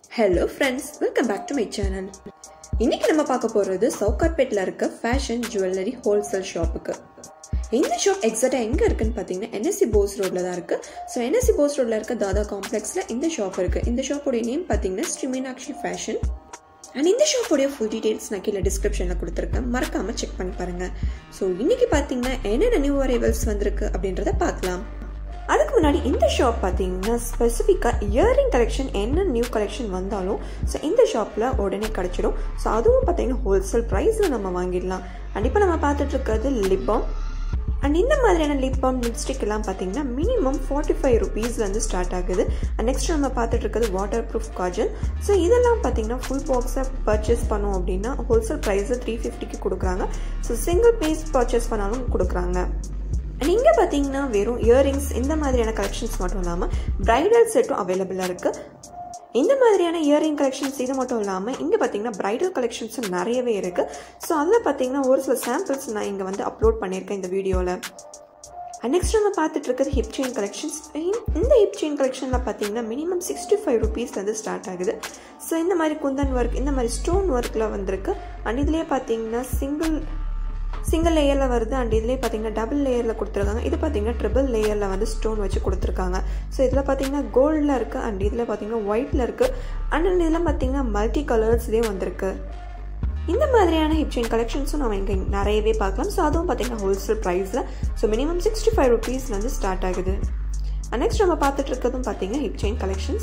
hello friends welcome back to my channel இன்னைக்கு நம்ம பார்க்க போகிறது சவுகார்பேட்டில் இருக்க ஃபேஷன் ஜுவல்லரி ஹோல்சேல் ஷாப்புக்கு இந்த ஷாப் எக்ஸாக்டாக எங்கே இருக்குன்னு பார்த்தீங்கன்னா என்எஸ்சி போஸ் ரோட்டில் தான் இருக்குது ஸோ என்எஸ்சி போஸ் ரோட்டில் இருக்க தாதா காம்ப்ளெக்ஸில் இந்த ஷாப் இருக்குது இந்த ஷாப்போடைய நேம் பார்த்தீங்கன்னா ஸ்ரீ மீனாட்சி ஃபேஷன் அண்ட் இந்த ஷாப்போடைய ஃபுல் டீடைல்ஸ் நான் கீழே டிஸ்கிரிப்ஷனில் கொடுத்துருக்கேன் மறக்காமல் செக் பண்ணி பாருங்கள் ஸோ இன்னைக்கு பார்த்தீங்கன்னா என்னென்ன நியூ அரைவல்ஸ் வந்திருக்கு அப்படின்றத பார்க்கலாம் அதுக்கு முன்னாடி இந்த ஷாப் பார்த்தீங்கன்னா ஸ்பெசிஃபிக்காக இயரிங் கலெக்ஷன் என்ன நியூ கலெக்ஷன் வந்தாலும் ஸோ இந்த ஷாப்பில் உடனே கிடச்சிடும் ஸோ அதுவும் பார்த்தீங்கன்னா ஹோல்சேல் ப்ரைஸில் நம்ம வாங்கிடலாம் அண்ட் இப்போ நம்ம பார்த்துட்டு இருக்கிறது லிப்பாம் அண்ட் இந்த மாதிரியான லிப் பாம் லிப்ஸ்டிக் எல்லாம் பார்த்தீங்கன்னா மினிமம் ஃபார்ட்டி ஃபைவ் ருபீஸ்லேருந்து ஸ்டார்ட் ஆகுது அண்ட் நெக்ஸ்ட் நம்ம பார்த்துட்டு இருக்கிறது வாட்டர் ப்ரூஃப் காஜல் ஸோ இதெல்லாம் பார்த்தீங்கன்னா ஃபுல் பாக்ஸை பர்ச்சேஸ் பண்ணோம் அப்படின்னா ஹோல்சேல் ப்ரைஸில் த்ரீ ஃபிஃப்டிக்கு கொடுக்குறாங்க ஸோ சிங்கிள் பீஸ் பர்ச்சேஸ் பண்ணாலும் கொடுக்குறாங்க அண்ட் இங்கே பார்த்தீங்கன்னா வெறும் இயரிங்ஸ் இந்த மாதிரியான கலெக்ஷன்ஸ் மட்டும் இல்லாமல் ப்ரைடல் செட்டும் அவைலபிளாக இருக்குது இந்த மாதிரியான இயரிங் கலெக்ஷன்ஸ் இது மட்டும் இல்லாமல் இங்கே பார்த்தீங்கன்னா ப்ரைடல் கலெக்ஷன்ஸும் நிறையவே இருக்குது ஸோ அதில் பார்த்தீங்கன்னா ஒரு சில சாம்பிள்ஸ் நான் இங்கே வந்து அப்லோட் பண்ணியிருக்கேன் இந்த வீடியோவில் நெக்ஸ்ட் நம்ம பார்த்துட்டு இருக்கிறது ஹிப் செயின் கலெக்ஷன்ஸ் இந்த ஹிப் செயின் கலெக்ஷனில் பார்த்தீங்கன்னா மினிமம் சிக்ஸ்டி ஃபைவ் ருபீஸ்லேருந்து ஸ்டார்ட் ஆகுது ஸோ இந்த மாதிரி குந்தன் ஒர்க் இந்த மாதிரி ஸ்டோன் ஒர்க்கில் வந்திருக்கு அண்ட் இதுலேயே பார்த்தீங்கன்னா சிங்கிள் சிங்கிள் லேயரில் வருது அண்ட் இதுலேயே பார்த்தீங்கன்னா டபுள் லேயரில் கொடுத்துருக்காங்க இது பார்த்தீங்கன்னா ட்ரிபிள் லேயரில் வந்து ஸ்டோன் வச்சு கொடுத்துருக்காங்க ஸோ இதில் பார்த்தீங்கன்னா கோல்டில் இருக்குது அண்ட் இதில் பார்த்தீங்கன்னா ஒயிட்டில் இருக்குது அண்ட் இதில் பார்த்தீங்கன்னா மல்டி கலர்ஸ்லேயே வந்திருக்கு இந்த மாதிரியான ஹிப் செயின் கலெக்ஷன்ஸும் நம்ம இங்கே நிறையவே பார்க்கலாம் ஸோ அதுவும் பார்த்தீங்கன்னா ஹோல்சேல் ப்ரைஸில் so minimum sixty five rupees வந்து ஸ்டார்ட் ஆகுது நெக்ஸ்ட் நம்ம பார்த்துட்டு இருக்கிறதும் பார்த்தீங்கன்னா ஹிப் செயின் கலெக்ஷன்ஸ்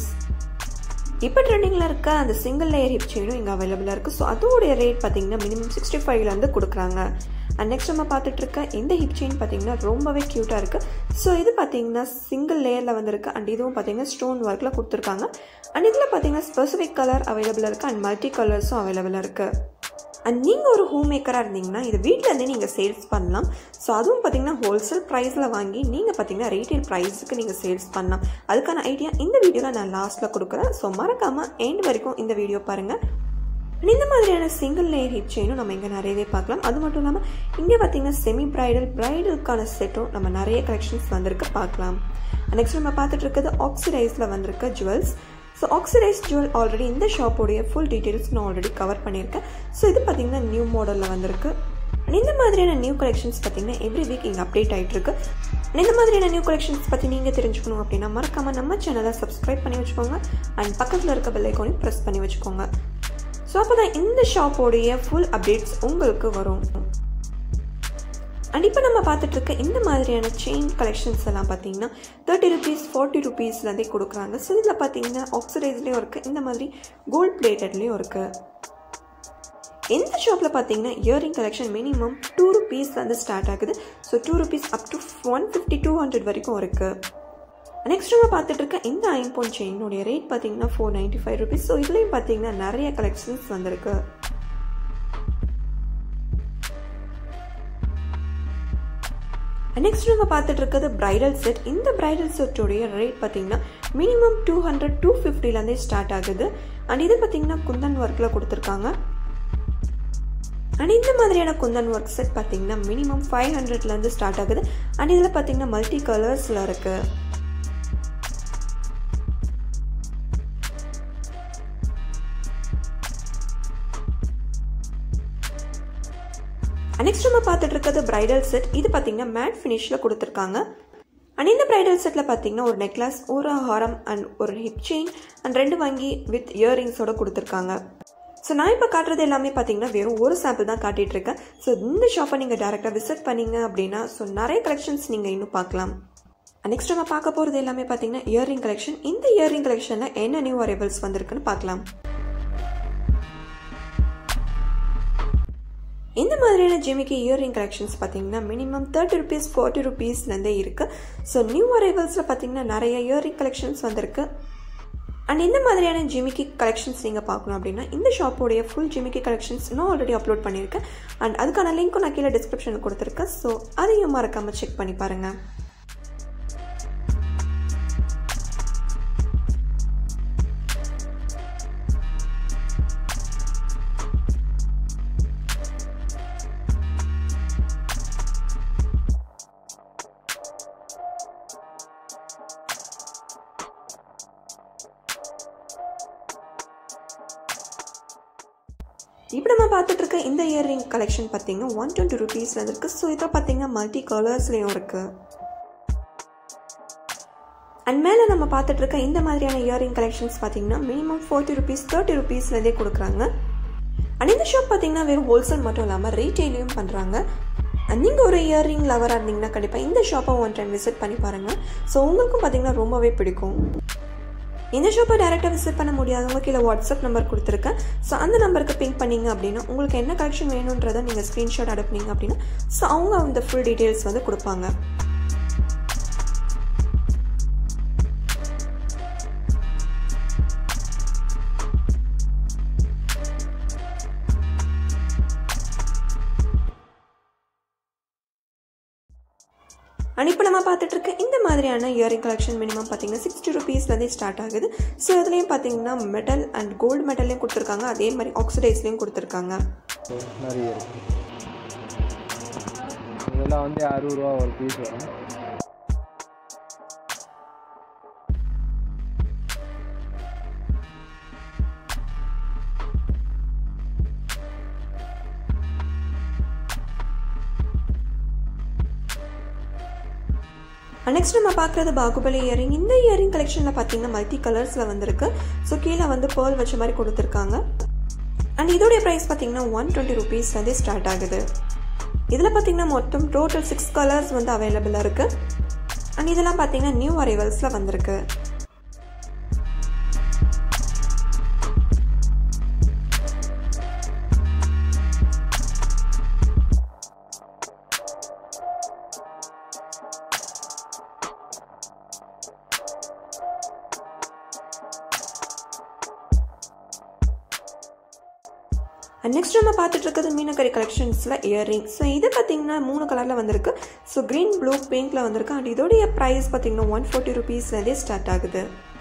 இப்போ ட்ரெண்டிங்கில் இருக்க அந்த சிங்கிள் லேயர் ஹிப் செயினும் இங்கே அவைலபிளாக இருக்குது ஸோ அதோடைய ரேட் பார்த்தீங்கன்னா மினிமம் சிக்ஸ்டி ஃபைவ்லேருந்து கொடுக்குறாங்க அண்ட் நெக்ஸ்ட் நம்ம பார்த்துட்டு இருக்க இந்த ஹிப் செயின் பார்த்தீங்கன்னா ரொம்பவே க்யூட்டாக இருக்குது ஸோ இது பார்த்தீங்கன்னா சிங்கிள் லேயரில் வந்திருக்கு அண்ட் இதுவும் பார்த்தீங்கன்னா ஸ்டோன் ஒர்க்கில் கொடுத்துருக்காங்க அண்ட் இதில் பார்த்தீங்கன்னா ஸ்பெசிஃபிக் கலர் அவைலபிளாக இருக்குது அண்ட் மல்டி கலர்ஸும் அவைலபிளாக இருக்குது அண்ட் நீங்கள் ஒரு ஹோம் மேக்கராக இருந்தீங்கன்னா இது வீட்டிலேருந்தே நீங்கள் சேல்ஸ் பண்ணலாம் ஸோ அதுவும் பார்த்தீங்கன்னா ஹோல்சேல் ப்ரைஸில் வாங்கி நீங்கள் பார்த்தீங்கன்னா ரீட்டைல் ப்ரைஸுக்கு நீங்கள் சேல்ஸ் பண்ணலாம் அதுக்கான ஐடியா இந்த வீடியோவில் நான் லாஸ்ட்டில் கொடுக்குறேன் ஸோ மறக்காமல் எண்ட் வரைக்கும் இந்த வீடியோ பாருங்கள் இந்த மாதிரியான சிங்கிள் லேயர் ஹிப் செயினும் நம்ம இங்கே நிறையவே பார்க்கலாம் அது மட்டும் இல்லாமல் இங்கே பார்த்தீங்கன்னா செமி ப்ரைடல் ப்ரைடலுக்கான செட்டும் நம்ம நிறைய கலெக்ஷன்ஸ் வந்திருக்கு பார்க்கலாம் நெக்ஸ்ட் நம்ம பார்த்துட்டு இருக்கிறது ஆக்சிடைஸில் வந்திருக்க jewels so oxidise jewel already இந்த ஷாப்போடைய ஃபுல் டீட்டெயில்ஸ் நான் ஆல்ரெடி கவர் பண்ணியிருக்கேன் ஸோ இது பார்த்தீங்கன்னா நியூ மாடலில் வந்திருக்கு இந்த மாதிரியான நியூ கலெக்ஷன்ஸ் பார்த்தீங்கன்னா எவ்ரி வீக் இங்கே அப்டேட் ஆகிட்டு இருக்கு இந்த மாதிரியான நியூ கலெக்ஷன்ஸ் பற்றி நீங்கள் தெரிஞ்சுக்கணும் அப்படின்னா மறக்காமல் நம்ம சேனலை சப்ஸ்கிரைப் பண்ணி வச்சுக்கோங்க அண்ட் பக்கத்தில் இருக்க பெல் ஐக்கானையும் ப்ரெஸ் பண்ணி வச்சுக்கோங்க ஸோ அப்போ தான் இந்த ஷாப்போடைய ஃபுல் அப்டேட்ஸ் உங்களுக்கு வரும் அண்ட் இப்போ நம்ம பார்த்துட்டு இருக்க இந்த மாதிரியான செயின் கலெக்ஷன்ஸ் எல்லாம் பார்த்தீங்கன்னா தேர்ட்டி ருபீஸ் ஃபார்ட்டி ருபீஸ்லேருந்தே கொடுக்குறாங்க ஸோ இதில் பார்த்தீங்கன்னா ஆக்சிடைஸ்லேயும் இருக்குது இந்த மாதிரி கோல்ட் பிளேட்டட்லேயும் இருக்குது இந்த ஷாப்பில் பார்த்தீங்கன்னா இயரிங் கலெக்ஷன் மினிமம் டூ ருபீஸ்லேருந்து ஸ்டார்ட் ஆகுது so two rupees up to one fifty two hundred வரைக்கும் இருக்குது நெக்ஸ்ட் நம்ம பார்த்துட்டு இருக்க இந்த ஐம்போன் செயினுடைய ரேட் பார்த்தீங்கன்னா four ninety five rupees so இதுலேயும் பார்த்தீங்கன்னா நிறைய கலெக்ஷன்ஸ் வந்திருக்கு நெக்ஸ்ட் நம்ம பார்த்துட்டு இருக்கிறது பிரைடல் செட் இந்த பிரைடல் செட்டோடைய ரேட் பார்த்தீங்கன்னா மினிமம் டூ ஹண்ட்ரட் டூ ஃபிஃப்டிலேருந்தே ஸ்டார்ட் ஆகுது அண்ட் இது பார்த்தீங்கன்னா குந்தன் ஒர்க்கில் கொடுத்துருக்காங்க அண்ட் இந்த மாதிரியான குந்தன் ஒர்க் செட் பார்த்தீங்கன்னா மினிமம் ஃபைவ் ஹண்ட்ரட்லேருந்து ஸ்டார்ட் ஆகுது அண்ட் இதில் பார்த்தீங்கன்னா மல்டி கலர்ஸில் இருக்குது நெக்ஸ்ட் நம்ம பார்த்துட்டு இருக்கிறது பிரைடல் செட் இது பார்த்தீங்கன்னா மேட் ஃபினிஷில் கொடுத்துருக்காங்க அண்ட் இந்த பிரைடல் செட்டில் பார்த்தீங்கன்னா ஒரு நெக்லஸ் ஒரு ஹாரம் அண்ட் ஒரு ஹிப் செயின் அண்ட் ரெண்டு வாங்கி வித் இயரிங்ஸோட கொடுத்துருக்காங்க ஸோ நான் இப்போ காட்டுறது எல்லாமே பார்த்தீங்கன்னா வெறும் ஒரு சாம்பிள் தான் காட்டிகிட்டு இருக்கேன் ஸோ இந்த ஷாப்பை நீங்கள் டேரெக்டாக விசிட் பண்ணீங்க அப்படின்னா ஸோ நிறைய கலெக்ஷன்ஸ் நீங்கள் இன்னும் பார்க்கலாம் நெக்ஸ்ட் நம்ம பார்க்க போகிறது எல்லாமே பார்த்தீங்கன்னா இயரிங் கலெக்ஷன் இந்த இயரிங் கலெக்ஷனில் என்ன நியூ அரைவல்ஸ் வந்திருக்குன்னு பார்க்கலாம் இந்த மாதிரியான ஜிமிக்கு இயரிங் கலெக்ஷன்ஸ் பார்த்தீங்கன்னா மினிமம் தேர்ட்டி ருபீஸ் ஃபார்ட்டி ருபீஸ்லேருந்தே இருக்குது ஸோ நியூ அரைவல்ஸில் பார்த்தீங்கன்னா நிறைய இயரிங் கலெக்ஷன்ஸ் வந்திருக்கு அண்ட் இந்த மாதிரியான ஜிமிக்கி கலெக்ஷன்ஸ் நீங்கள் பார்க்கணும் அப்படின்னா இந்த ஷாப்போடைய ஃபுல் ஜிமிக்கி கலெக்ஷன்ஸ் நான் ஆல்ரெடி அப்லோட் பண்ணியிருக்கேன் அண்ட் அதுக்கான லிங்க்கும் நான் கீழே டிஸ்கிரிப்ஷனில் கொடுத்துருக்கேன் ஸோ அதையும் மறக்காமல் செக் பண்ணி பாருங்கள் இப்போ நம்ம பார்த்துட்டு இருக்க இந்த இயர்ரிங் கலெக்ஷன் பார்த்தீங்கன்னா ஒன் டுவெண்ட்டி ருபீஸில் இருக்குது ஸோ இதில் பார்த்தீங்கன்னா மல்டி கலர்ஸ்லேயும் இருக்குது அண்ட் மேலே நம்ம பார்த்துட்டு இருக்க இந்த மாதிரியான இயரிங் கலெக்ஷன்ஸ் பார்த்தீங்கன்னா மினிமம் ஃபோர்ட்டி ருபீஸ் தேர்ட்டி ருபீஸ்லேருந்தே கொடுக்குறாங்க அண்ட் இந்த ஷாப் பார்த்தீங்கன்னா வெறும் ஹோல்சேல் மட்டும் இல்லாமல் ரீட்டெயிலையும் பண்ணுறாங்க அண்ட் நீங்கள் ஒரு இயரிங் லவராக இருந்தீங்கன்னா கண்டிப்பாக இந்த ஷாப்பை ஒன் டைம் விசிட் பண்ணி பாருங்கள் ஸோ உங்களுக்கும் பார்த்தீங்கன்னா ரொம்பவே பிடிக்கும் இந்த ஷாப்பை டேரெக்டாக விசிட் பண்ண முடியாதவங்க கீழே வாட்ஸ்அப் நம்பர் கொடுத்துருக்கேன் ஸோ அந்த நம்பருக்கு பிங்க் பண்ணீங்க அப்படின்னா உங்களுக்கு என்ன கலெக்ஷன் வேணுன்றதை நீங்கள் ஸ்க்ரீன்ஷாட் அனுப்புனீங்க அப்படின்னா ஸோ அவங்க அந்த ஃபுல் டீட்டெயில்ஸ் வந்து கொடுப்பாங்க அண்ட் இப்போ நம்ம பார்த்துட்டு இருக்க இந்த மாதிரியான இயரிங் கலெக்ஷன் மினிமம் பார்த்தீங்கன்னா சிக்ஸ்டி ருபீஸ்லேருந்தே ஸ்டார்ட் ஆகுது ஸோ இதுலேயும் பார்த்தீங்கன்னா மெட்டல் அண்ட் கோல்டு மெட்டல்லையும் கொடுத்துருக்காங்க அதே மாதிரி ஆக்சிடைஸ்லையும் கொடுத்துருக்காங்க நிறைய இருக்கு இதெல்லாம் வந்து அறுபது ரூபா ஒரு பீஸ் வரும் நெக்ஸ்ட் நம்ம பார்க்குறது பாகுபலி இயரிங் இந்த இயரிங் கலெக்ஷனில் பார்த்தீங்கன்னா மல்டி கலர்ஸில் வந்திருக்கு ஸோ கீழே வந்து பேர்ல் வச்ச மாதிரி கொடுத்துருக்காங்க அண்ட் இதோடைய ப்ரைஸ் பார்த்தீங்கன்னா ஒன் டுவெண்ட்டி ருபீஸ்லேருந்தே ஸ்டார்ட் ஆகுது இதில் பார்த்தீங்கன்னா மொத்தம் டோட்டல் சிக்ஸ் கலர்ஸ் வந்து அவைலபிளாக இருக்குது அண்ட் இதெல்லாம் பார்த்தீங்கன்னா நியூ அரைவல்ஸில் வந்திருக்கு நெக்ஸ்ட் நம்ம பார்த்துட்டு இருக்கிறது மீனக்கரி கலெக்ஷன்ஸில் இயரிங் ஸோ இது பார்த்தீங்கன்னா மூணு கலரில் வந்திருக்கு ஸோ க்ரீன் ப்ளூ பிங்க்கில் வந்திருக்கு அண்ட் இதோடைய ப்ரைஸ் பார்த்தீங்கன்னா ஒன் ஃபோர்ட்டி ருபீஸ்லேருந்தே ஸ்டார்ட் ஆகுது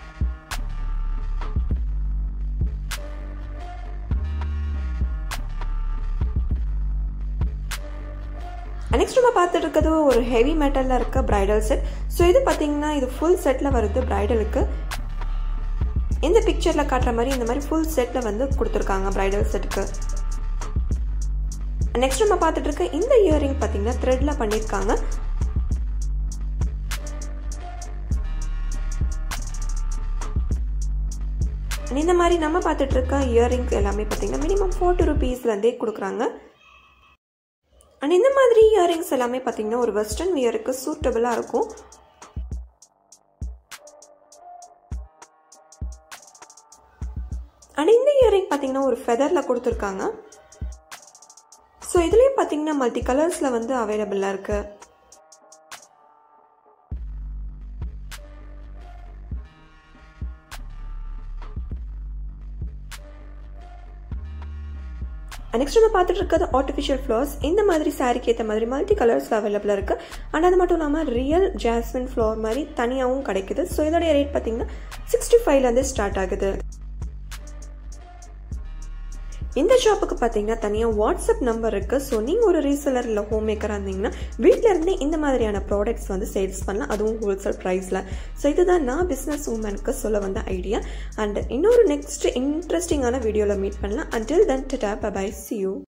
நெக்ஸ்ட் நம்ம பார்த்துட்டு இருக்கிறது ஒரு ஹெவி மெட்டலில் இருக்க ப்ரைடல் செட் ஸோ இது பார்த்தீங்கன்னா இது ஃபுல் செட்டில் வருது ப்ரைடலுக்கு இந்த பிக்சரில் காட்டுற மாதிரி இந்த மாதிரி ஃபுல் செட்டில் வந்து கொடுத்துருக்காங்க ப்ரைடல் செட்டுக்கு நெக்ஸ்ட் நம்ம பார்த்துட்டு இருக்க இந்த இயரிங் பார்த்தீங்கன்னா த்ரெட்டில் பண்ணியிருக்காங்க இந்த மாதிரி நம்ம பார்த்துட்டு இருக்க இயரிங்ஸ் எல்லாமே பார்த்தீங்கன்னா மினிமம் ஃபோர்ட்டி ருபீஸ்லேருந்தே கொடுக்குறாங்க அண்ட் இந்த மாதிரி இயரிங்ஸ் எல்லாமே பார்த்தீங்கன்னா ஒரு வெஸ்டர்ன் வியருக்கு சூட்டபுளாக இருக்கும் அண்ட் இந்த இயரிங் பார்த்தீங்கன்னா ஒரு ஃபெதரில் கொடுத்துருக்காங்க ஸோ இதுலேயும் பார்த்தீங்கன்னா மல்டி கலர்ஸில் வந்து அவைலபிளாக இருக்குது நெக்ஸ்ட் நம்ம பார்த்துட்டு இருக்கிறது ஆர்டிஃபிஷியல் ஃப்ளவர்ஸ் இந்த மாதிரி சாரிக்கு ஏற்ற மாதிரி மல்டி கலர்ஸில் அவைலபிளாக இருக்குது அண்ட் அது மட்டும் இல்லாமல் ரியல் ஜாஸ்மின் ஃப்ளவர் மாதிரி தனியாகவும் கிடைக்குது ஸோ இதோடைய ரேட் பார்த்தீங்கன்னா சிக்ஸ்டி ஃபைவ்லேருந்து ஸ்டார்ட் ஆகுது இந்த ஷாப்புக்கு பார்த்தீங்கன்னா தனியாக வாட்ஸ்அப் நம்பர் இருக்குது ஸோ நீங்கள் ஒரு ரீசெலர் இல்லை ஹோம் மேக்கராக இருந்தீங்கன்னா வீட்டில் இருந்தே இந்த மாதிரியான ப்ராடக்ட்ஸ் வந்து சேல்ஸ் பண்ணலாம் அதுவும் ஹோல்சேல் ப்ரைஸில் ஸோ இதுதான் நான் பிஸ்னஸ் உமனுக்கு சொல்ல வந்த ஐடியா அண்ட் இன்னொரு நெக்ஸ்ட் இன்ட்ரெஸ்டிங்கான வீடியோவில் மீட் பண்ணலாம் அண்டில் தென் டா பை சி யூ